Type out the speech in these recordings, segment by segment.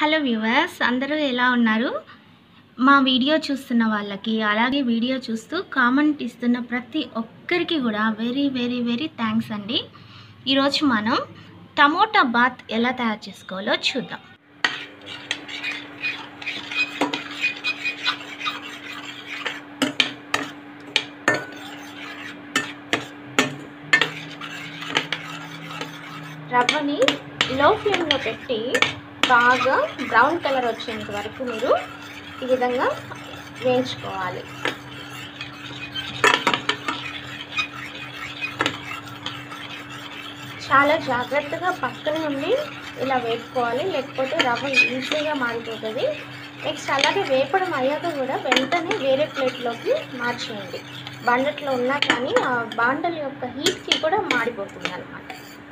hello viewers అందరూ ఎలా ఉన్నారు మా వీడియో చూస్తున్న వాళ్ళకి అలాగే వీడియో చూస్తూ కామెంట్ ఇస్తున్న ప్రతి ఒక్కరికి కూడా వెరీ వెరీ వెరీ థ్యాంక్స్ అండి ఈరోజు మనం టమోటా బాత్ ఎలా తయారు చేసుకోవాలో చూద్దాం రవ్వని లో ఫ్లేమ్లో పెట్టి బాగా బ్రౌన్ కలర్ వచ్చేంత వరకు మీరు ఈ విధంగా వేయించుకోవాలి చాలా జాగ్రత్తగా పక్కన ఉండి ఇలా వేపుకోవాలి లేకపోతే రవ్వ ఈజీగా మారిపోతుంది నెక్స్ట్ అలాగే వేపడం అయ్యాక కూడా వెంటనే వేరే ప్లేట్లోకి మార్చేయండి బండట్లో ఉన్నా కానీ ఆ బాండల యొక్క హీట్కి కూడా మాడిపోతుంది అనమాట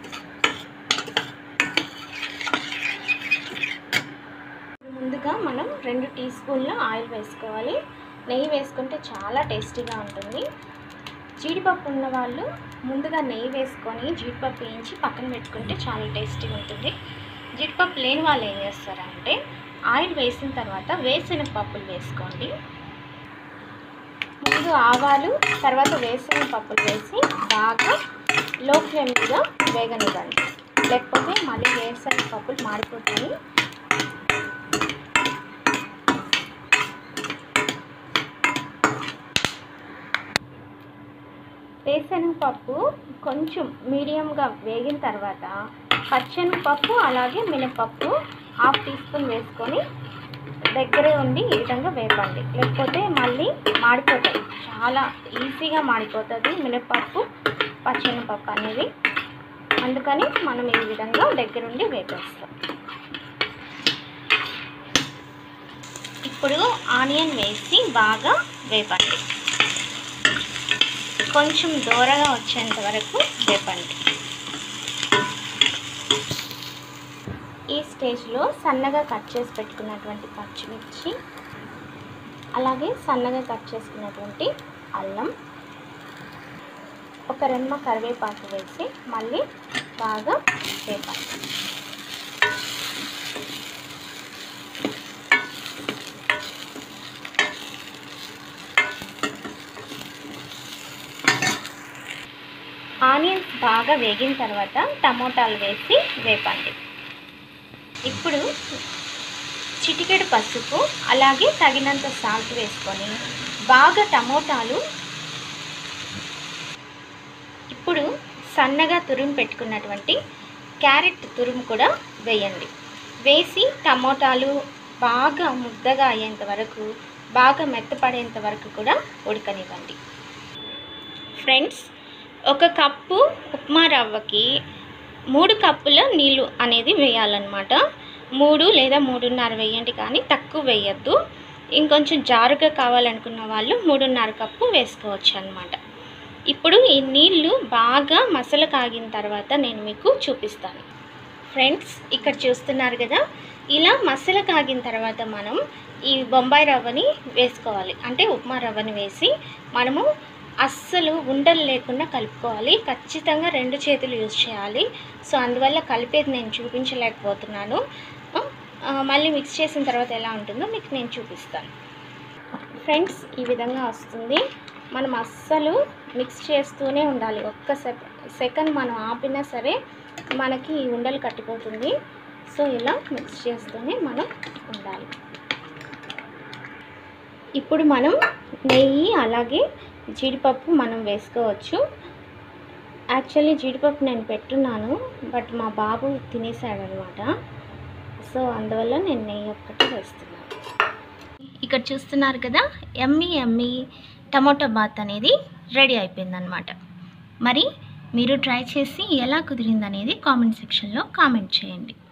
ముందుగా మనం రెండు టీ స్పూన్ల ఆయిల్ వేసుకోవాలి నెయ్యి వేసుకుంటే చాలా టేస్టీగా ఉంటుంది జీడిపప్పు ఉన్న వాళ్ళు ముందుగా నెయ్యి వేసుకొని జీడిపప్పు వేయించి పక్కన పెట్టుకుంటే చాలా టేస్టీగా ఉంటుంది జీడిపప్పు లేని వాళ్ళు ఏం చేస్తారంటే ఆయిల్ వేసిన తర్వాత వేసిన పప్పులు వేసుకోండి ముందు ఆవాలు తర్వాత వేసిన పప్పులు వేసి బాగా లో ఫ్లేమ్ మీద వేగనివ్వండి లేకపోతే మళ్ళీ వేసిన పప్పులు మాడిపోతాయి పప్పు కొంచెం మీడియంగా వేగిన తర్వాత పచ్చెనగపప్పు అలాగే మినపప్పు హాఫ్ టీ స్పూన్ వేసుకొని దగ్గరే ఉండి ఈ విధంగా వేపండి లేకపోతే మళ్ళీ మాడిపోతాయి చాలా ఈజీగా మాడిపోతుంది మినపప్పు పచ్చెనగపప్పు అనేది అందుకని మనం ఈ విధంగా దగ్గరుండి వేపేస్తాం ఇప్పుడు ఆనియన్ వేసి బాగా వేపండి కొంచెం దూరగా వచ్చేంత వరకు వేపండి ఈ స్టేజ్లో సన్నగా కట్ చేసి పెట్టుకున్నటువంటి పచ్చిమిర్చి అలాగే సన్నగా కట్ చేసుకున్నటువంటి అల్లం ఒక రెమ్మ కరివేపాకు వేసి మళ్ళీ బాగా వేపండి ఆనియన్స్ బాగా వేగిన తర్వాత టమోటాలు వేసి వేపండి ఇప్పుడు చిటికెడు పసుపు అలాగే తగినంత సాల్ట్ వేసుకొని బాగా టమోటాలు ఇప్పుడు సన్నగా తురుము పెట్టుకున్నటువంటి క్యారెట్ తురుము కూడా వేయండి వేసి టమోటాలు బాగా ముద్దగా అయ్యేంత వరకు బాగా మెత్తపడేంత వరకు కూడా ఉడకనివ్వండి ఫ్రెండ్స్ ఒక కప్పు ఉప్మా రవ్వకి మూడు కప్పుల నీళ్ళు అనేది వేయాలన్నమాట మూడు లేదా మూడున్నర వేయండి కానీ తక్కువ వేయద్దు ఇంకొంచెం జారుగా కావాలనుకున్న వాళ్ళు మూడున్నర కప్పు వేసుకోవచ్చు అనమాట ఇప్పుడు ఈ నీళ్ళు బాగా మసల కాగిన తర్వాత నేను మీకు చూపిస్తాను ఫ్రెండ్స్ ఇక్కడ చూస్తున్నారు కదా ఇలా మసల కాగిన తర్వాత మనం ఈ బొంబాయి రవ్వని వేసుకోవాలి అంటే ఉప్మా రవ్వని వేసి మనము అస్సలు ఉండలు లేకుండా కలుపుకోవాలి ఖచ్చితంగా రెండు చేతులు యూజ్ చేయాలి సో అందువల్ల కలిపేది నేను చూపించలేకపోతున్నాను మళ్ళీ మిక్స్ చేసిన తర్వాత ఎలా ఉంటుందో మీకు నేను చూపిస్తాను ఫ్రెండ్స్ ఈ విధంగా వస్తుంది మనం అస్సలు మిక్స్ చేస్తూనే ఉండాలి ఒక్క సెకండ్ మనం ఆపినా సరే మనకి ఈ ఉండలు కట్టిపోతుంది సో ఇలా మిక్స్ చేస్తూనే మనం ఉండాలి ఇప్పుడు మనం నెయ్యి అలాగే జీడిపప్పు మనం వేసుకోవచ్చు యాక్చువల్లీ జీడిపప్పు నేను పెట్టున్నాను బట్ మా బాబు తినేసాడు అనమాట సో అందువల్ల నేను నెయ్యి ఒక్కటి వేస్తున్నాను ఇక్కడ చూస్తున్నారు కదా ఎమ్మి ఎమ్మి టమోటా బాత్ అనేది రెడీ అయిపోయిందనమాట మరి మీరు ట్రై చేసి ఎలా కుదిరిందనేది కామెంట్ సెక్షన్లో కామెంట్ చేయండి